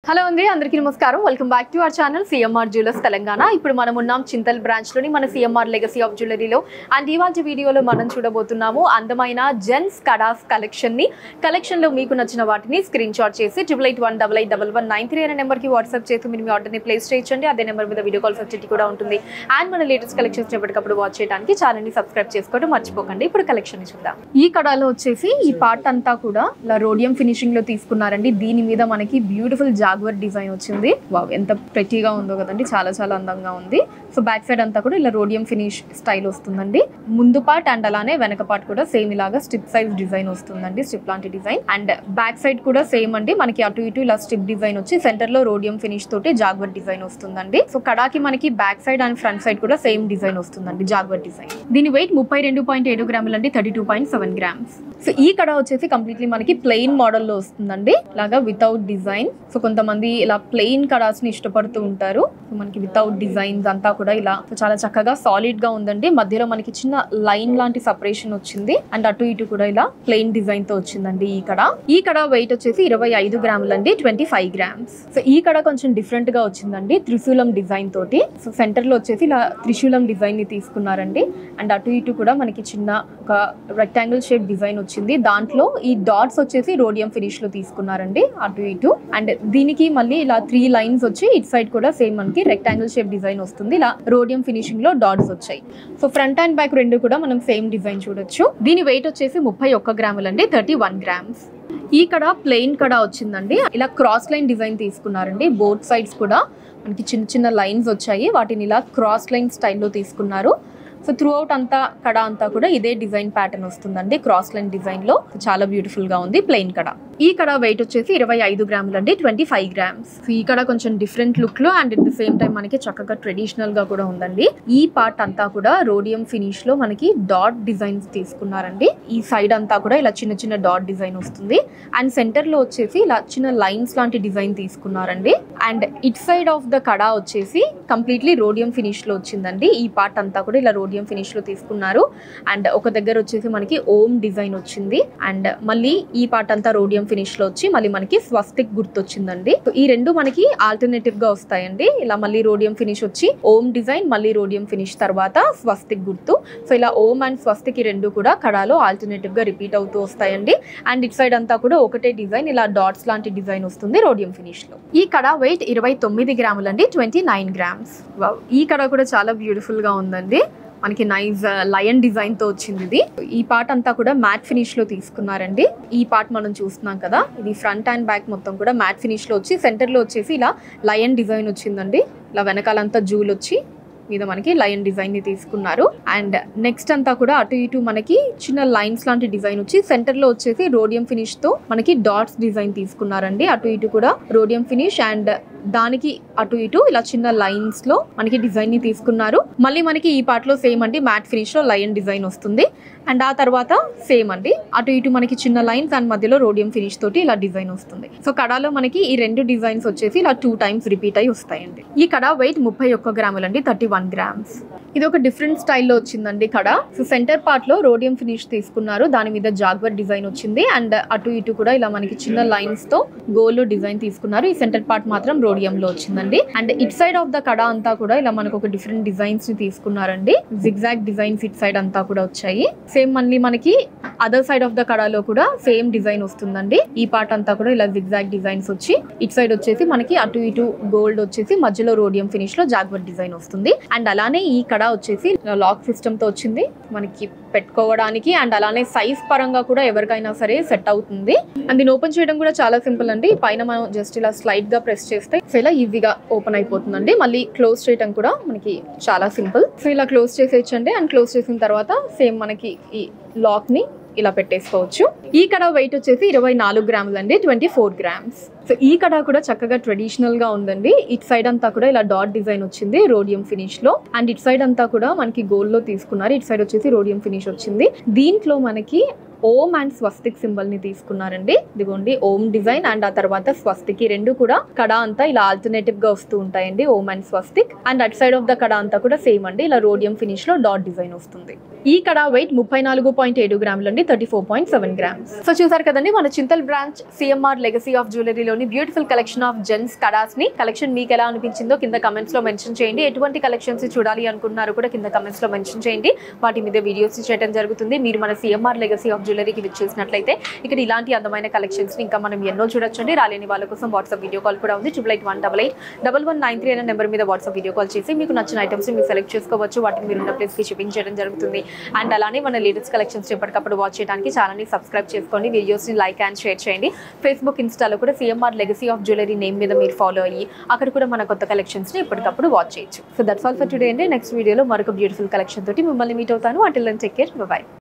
hello అండి అందరికీ నమస్కారం welcome back to our channel CMR jewellers Telangana ఇప్పుడు మనం ఉన్నాం చింతల్ బ్రాంచ్ లోని మన సిఎంఆర్ లెగసీ ఆఫ్ జ్యువెలరీలో అండ్ ఇవాళ వీడియోలో మనం చూడబోతున్నాము అందమైన జెంట్స్ కడాస్ కలెక్షన్ ని కలెక్షన్ లో మీకు నచ్చిన వాటిని స్క్రీన్ షాట్ చేసి triple eight one double eight double one nine three అనే నెంబర్ కి వాట్సాప్ చేసి మీరు మీ ఆర్డర్ ని ప్లేస్ చేయించండి అదే నెంబర్ మీద వీడియో కాల్ ఫెసిలిటీ కూడా ఉంటుంది అండ్ మన లేటెస్ట్ కలెక్షన్స్ ఎప్పటికప్పుడు వాచ్ చేయడానికి ఛానల్ ని సబ్స్క్రైబ్ చేసుకోవడం మర్చిపోకండి ఇప్పుడు కలెక్షన్ ని చూద్దాం ఈ కడాలో వచ్చేసి ఈ పార్ట్ అంతా కూడా ఇలా రోడియం ఫినిషింగ్ లో తీసుకున్నారండి దీని మీద మనకి బ్యూటిఫుల్ జాగ్వర్ డిజైన్ వచ్చింది వావ్ ఎంత ప్రెటీగా ఉందో కదండి చాలా చాలా అందంగా ఉంది సో బ్యాక్ సైడ్ అంతా కూడా ఇలా రోడియం ఫినిష్ స్టైల్ వస్తుందండి ముందు పార్ట్ అండ్ అలానే వెనక పార్ట్ కూడా సేమ్ ఇలాగా స్ట్రిప్ సైజ్ డిజైన్ వస్తుందండి స్ట్రిప్ లాంటి డిజైన్ అండ్ బ్యాక్ సైడ్ కూడా సేమ్ అండి మనకి అటు ఇటు ఇలా స్ట్రిప్ డిజైన్ వచ్చి సెంటర్ లో రోడియం ఫినిష్ తోటి జాగ్వర్ డిజైన్ వస్తుందండి సో కడాకి మనకి back side and front side కూడా సేమ్ డిజైన్ వస్తుందండి జాగ్వర్ డిజైన్ దీని వెయిట్ ముప్పై రెండు పాయింట్ ఏడు గ్రాములు అండి thirty two point seven grams so ఈ కడ వచ్చేసి కంప్లీట్లీ మనకి ప్లెయిన్ మోడల్లో వస్తుందండి ఇలాగా వితౌట్ డిజైన్ సో కొంతమంది ఇలా ప్లెయిన్ కడాస్ ని ఇష్టపడుతూ ఉంటారు సో మనకి వితౌట్ డిజైన్స్ అంతా కూడా ఇలా సో చాలా చక్కగా సాలిడ్ గా ఉందండి మధ్యలో మనకి చిన్న లైన్ లాంటి సపరేషన్ వచ్చింది అండ్ అటు ఇటు కూడా ఇలా ప్లెయిన్ డిజైన్ తో వచ్చిందండి ఈ కడ ఈ కడ వెయిట్ వచ్చేసి ఇరవై ఐదు గ్రాములు అండి ట్వంటీ ఫైవ్ గ్రామ్స్ సో ఈ కడ కొంచెం డిఫరెంట్ గా వచ్చిందండి త్రిశూలం డిజైన్ తోటి సో సెంటర్ లో వచ్చేసి ఇలా త్రిశూలం డిజైన్ ని తీసుకున్నారండి అండ్ అటు ఇటు కూడా మనకి చిన్న ఒక రెక్టాంగిల్ షేప్ డిజైన్ వచ్చింది దాంట్లో ఈ డాట్స్ వచ్చేసి రోడియం ఫినిష్ లో తీసుకున్నారండి అటు ఇటు అండ్ దీనికి మళ్ళీ ఇలా త్రీ లైన్స్ వచ్చి ఇటు సైడ్ కూడా సేమ్ మనకి రెక్టాంగిల్ షేప్ డిజైన్ వస్తుంది ఇలా రోడియం ఫినిషింగ్ లో డాట్స్ వచ్చాయి సో ఫ్రంట్ అండ్ బ్యాక్ రెండు కూడా మనం సేమ్ డిజైన్ చూడొచ్చు దీని వెయిట్ వచ్చేసి ముప్పై ఒక్క గ్రాములు అండి థర్టీ వన్ గ్రామ్స్ ఈ కడ ప్లెయిన్ కడ వచ్చిందండి ఇలా క్రాస్ లైన్ డిజైన్ తీసుకున్నారండి బోత్ సైడ్స్ కూడా మనకి చిన్న చిన్న లైన్స్ వచ్చాయి వాటిని ఇలా క్రాస్ లైన్ స్టైల్లో తీసుకున్నారు సో త్రూ అవుట్ అంతా కడ అంతా కూడా ఇదే డిజైన్ ప్యాటర్న్ వస్తుందండి క్రాస్ లైన్ డిజైన్ లో చాలా బ్యూటిఫుల్ గా ఉంది ప్లెయిన్ కడ ఈ కడ వెయిట్ వచ్చేసి ఇరవై ఐదు గ్రాములు అండి ట్వంటీ ఫైవ్ గ్రామ్స్ సో ఈ కడ కొంచెం డిఫరెంట్ లుక్ లో and at the same time మనకి చక్కగా ట్రెడిషనల్ గా కూడా ఉందండి ఈ పార్ట్ అంతా కూడా రోడియం ఫినిష్ లో మనకి డాట్ డిజైన్స్ తీసుకున్నారండి ఈ సైడ్ అంతా కూడా ఇలా చిన్న చిన్న డాట్ డిజైన్ వస్తుంది అండ్ సెంటర్ లో వచ్చేసి ఇలా చిన్న లైన్స్ లాంటి డిజైన్ తీసుకున్నారండి and it side of the kada వచ్చేసి కంప్లీట్లీ రోడియం ఫినిష్ లో వచ్చిందండి ఈ పార్ట్ అంతా కూడా ఇలా రోడియం ఫినిష్ లో తీసుకున్నారు అండ్ ఒక దగ్గర వచ్చేసి మనకి ఓం డిజైన్ వచ్చింది అండ్ మళ్ళీ ఈ పార్ట్ అంతా రోడియం ఫినిష్ లో వచ్చి మళ్ళీ మనకి స్వస్తిక్ గుర్తు వచ్చిందండి సో ఈ రెండు మనకి ఆల్టర్నేటివ్ గా వస్తాయండి ఇలా మళ్ళీ రోడియం ఫినిష్ వచ్చి ఓం డిజైన్ మళ్ళీ రోడియం ఫినిష్ తర్వాత స్వస్తిక్ గుర్తు సో ఇలా ఓం అండ్ స్వస్తిక్ ఈ రెండు కూడా కడాలో ఆల్టర్నేటివ్ గా రిపీట్ అవుతూ వస్తాయండి అండ్ ఇట్ సైడ్ అంతా కూడా ఒకటే డిజైన్ ఇలా డాట్స్ లాంటి డిజైన్ వస్తుంది రోడియం ఫినిష్ లో ఈ కడ వెయిట్ ఇరవై తొమ్మిది గ్రాములు అండి ట్వంటీ నైన్ గ్రామ్స్ ఈ కడ కూడా చాలా బ్యూటిఫుల్ గా ఉందండి మనకి నైస్ లయన్ డిజైన్ తో వచ్చింది ఇది ఈ పార్ట్ అంతా కూడా మ్యాట్ ఫినిష్ లో తీసుకున్నారండి ఈ పార్ట్ మనం చూస్తున్నాం కదా ఇది ఫ్రంట్ అండ్ బ్యాక్ మొత్తం కూడా మ్యాట్ ఫినిష్ లో వచ్చి సెంటర్ లో వచ్చేసి ఇలా లయన్ డిజైన్ వచ్చిందండి ఇలా వెనకాలంతా జూల్ వచ్చి మీద మనకి లయన్ డిజైన్ ని తీసుకున్నారు అండ్ నెక్స్ట్ అంతా కూడా అటు ఇటు మనకి చిన్న లైన్స్ లాంటి డిజైన్ వచ్చి సెంటర్ లో వచ్చేసి రోడియం ఫినిష్ తో మనకి డాట్స్ డిజైన్ తీసుకున్నారండి అటు ఇటు కూడా రోడియం ఫినిష్ అండ్ దానికి అటు ఇటు ఇలా చిన్న లైన్స్ లో మనకి డిజైన్ ని తీసుకున్నారు మళ్ళీ మనకి ఈ పార్ట్ లో సేమ్ అండి మ్యాట్ ఫినిష్ లో లయన్ డిజైన్ వస్తుంది అండ్ ఆ తర్వాత సేమ్ అండి అటు ఇటు మనకి చిన్న లైన్స్ అండ్ మధ్యలో రోడియం ఫినిష్ తోటి ఇలా డిజైన్ వస్తుంది సో కడాలో మనకి ఈ రెండు డిజైన్స్ వచ్చేసి ఇలా టూ టైమ్స్ రిపీట్ అయి వస్తాయండి ఈ కడ వెయిట్ ముప్పై ఒక్క గ్రాములు అండి థర్టీ వన్ గ్రామ్స్ ఇది ఒక డిఫరెంట్ స్టైల్లో వచ్చిందండి కడ సో సెంటర్ పార్ట్ లో రోడియం ఫినిష్ తీసుకున్నారు దాని మీద జాగ్వర్ డిజైన్ వచ్చింది అండ్ అటు ఇటు కూడా ఇలా మనకి చిన్న లైన్స్ తో గోల్ డిజైన్ తీసుకున్నారు ఈ సెంటర్ పార్ట్ మాత్రం రోడియం లో వచ్చిందండి and it side of the kada అంతా కూడా ఇలా మనకు ఒక డిఫరెంట్ డిజైన్స్ ని తీసుకున్నారండి జిగ్జాగ్ డిజైన్స్ ఇట్ సైడ్ అంతా కూడా వచ్చాయి సేమ్ మళ్ళీ మనకి అదర్ సైడ్ ఆఫ్ ద కడాలో కూడా సేమ్ డిజైన్ వస్తుందండి ఈ పార్ట్ అంతా కూడా ఇలా జిగ్జాగ్ డిజైన్స్ వచ్చి ఇట్ సైడ్ వచ్చేసి మనకి అటు ఇటు గోల్డ్ వచ్చేసి మధ్యలో రోడియం ఫినిష్ లో జాగ్వర్ డిజైన్ వస్తుంది అండ్ అలానే ఈ కడ వచ్చేసి లాక్ సిస్టమ్ తో వచ్చింది మనకి పెట్టుకోవడానికి అండ్ అలానే సైజ్ పరంగా కూడా ఎవరికైనా సరే సెట్ అవుతుంది అండ్ దీన్ని ఓపెన్ చేయడం కూడా చాలా సింపుల్ అండి పైన మనం జస్ట్ ఇలా స్లైడ్ గా ప్రెస్ చేస్తే సో ఇలా ఈజీగా ఓపెన్ అయిపోతుందండి మళ్ళీ క్లోజ్ చేయడం కూడా మనకి చాలా సింపుల్ సో ఇలా క్లోజ్ చేసేయచ్చండి అండ్ క్లోజ్ చేసిన తర్వాత సేమ్ మనకి ఈ లాక్ ని ఇలా పెట్టేసుకోవచ్చు ఈ కడ వెయిట్ వచ్చేసి ఇరవై నాలుగు గ్రాములు అండి ట్వంటీ ఫోర్ గ్రామ్స్ సో ఈ కడ కూడా చక్కగా ట్రెడిషనల్ గా ఉందండి ఇట్ సైడ్ అంతా కూడా ఇలా డాట్ డిజైన్ వచ్చింది రోడియం ఫినిష్ లో అండ్ ఇట్ సైడ్ అంతా కూడా మనకి గోల్డ్ లో తీసుకున్నారు ఇట్ సైడ్ వచ్చేసి రోడియం ఫినిష్ వచ్చింది దీంట్లో మనకి ఓం అండ్ స్వస్తిక్ సింబల్ ని తీసుకున్నారండి ఇదిగోండి ఓం డిజైన్ అండ్ ఆ తర్వాత స్వస్తిక్ ఈ రెండు కూడా కడ అంతా ఇలా ఆల్టర్నేటివ్ గా వస్తూ ఉంటాయండి ఓం అండ్ స్వస్తిక్ and at side of the kada అంతా కూడా సేమ్ అండి ఇలా రోడియం ఫినిష్ లో డాట్ డిజైన్ వస్తుంది ఈ కడ వెయిట్ ముప్పై నాలుగు పాయింట్ ఏడు గ్రాములు అండి thirty four point seven grams so చూసారు కదండి మన Chintal branch CMR legacy of జ్యువెలరీలోని beautiful collection of gents kadas ని కలెక్షన్ మీకు ఎలా అనిపించిందో కింద కమెంట్స్ లో మెన్షన్ చేయండి ఎటువంటి కలెక్షన్స్ చూడాలి అనుకుంటున్నారో కూడా కింద కమెంట్స్ లో మెన్షన్ చేయండి వాటి మీద వీడియోస్ చేయడం జరుగుతుంది మీరు మన సిఎంఆర్ లెగసీ ఆఫ్ జ్యువెలరీకి విచ్చేసినట్లయితే ఇక్కడ ఇలాంటి అందమైన కలెక్షన్స్ ని ఇంకా మనం ఎన్నో చూడొచ్చండి రాలేని వాళ్ళ కోసం వాట్సాప్ వీడియో కాల్ కూడా ఉంది triple eight one double eight double one nine three అనే నెంబర్ మీద వాట్సాప్ వీడియో కాల్ చేసి మీకు నచ్చిన ఐటమ్స్ మీరు సెలెక్ట్ చేసుకోవచ్చు వాటిని మీరు ఉన్న ప్లేస్కి షిప్పింగ్ చేయడం జరుగుతుంది అండ్ అలానే మన లేటెస్ట్ కలెక్షన్స్ ఎప్పటికప్పుడు వాచ్ చేయడానికి ఛానల్ని సబ్స్క్రైబ్ చేసుకోండి వీడియోస్ని లైక్ అండ్ షేర్ చేయండి ఫేస్బుక్ ఇన్స్టాలో కూడా CMR legacy of jewellery name మీద మీరు ఫాలో అయ్యి అక్కడ కూడా మన కొత్త కలెక్షన్స్ని ఎప్పటికప్పుడు వాచ్ చేయొచ్చు so that's all for today అండి నెక్స్ట్ వీడియోలో మరొక బ్యూటిఫుల్ కలెక్షన్ తోటి మిమ్మల్ని మీట్ అవుతాను అటిల్ టేక్ కేర్ బాయ్